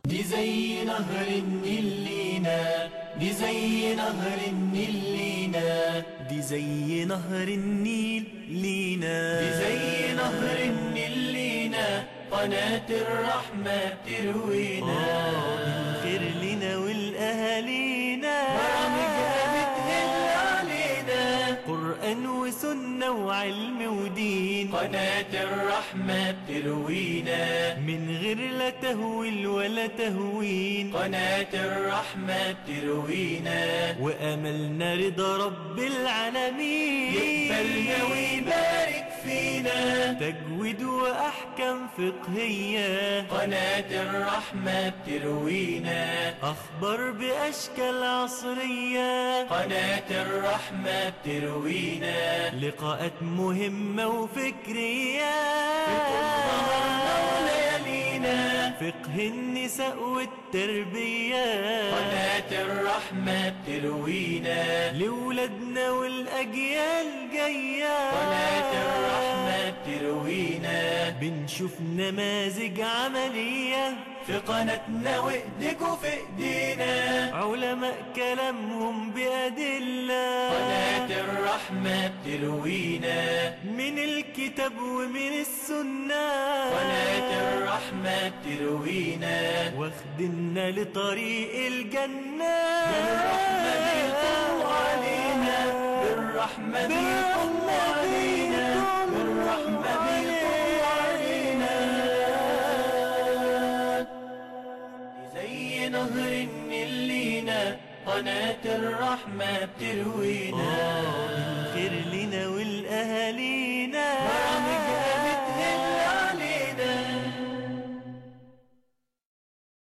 دي زي نهر النيل لينا دي زي نهر النيل لينا دي زي نهر النيل لينا دي زي نهر النيل لينا قناة الرحمة بتروينا خير لنا والأهالينا برامجها بتهل علينا قرآن وسنة وعلم ودين قناة الرحمة بتروينا من غير لا تهويل ولا تهوين قناة الرحمة بتروينا وأملنا رضا رب العالمين يقبلنا ويبارك فينا تجويد وأحكام فقهية قناة الرحمة بتروينا أخبار بأشكال عصرية قناة الرحمة بتروينا لقاءات مهمة وفكرية ظهرنا وليالينا فقه النساء والتربية قناة الرحمة بتروينا لولادنا والأجيال جاية قناة الرحمة بتروينا بنشوف نماذج عملية في قناتنا وايديكوا في ايدينا علماء كلامهم بأدلة قناة الرحمة بتروينا من الكتاب ومن السنة قناة الرحمة بتروينا واخدنا لطريق الجنة بالرحمة بيطل علينا بالرحمة بيطل علينا بالرحمة بيطل علينا زي نهر النيل لينا قناة الرحمة بتروينا خير لنا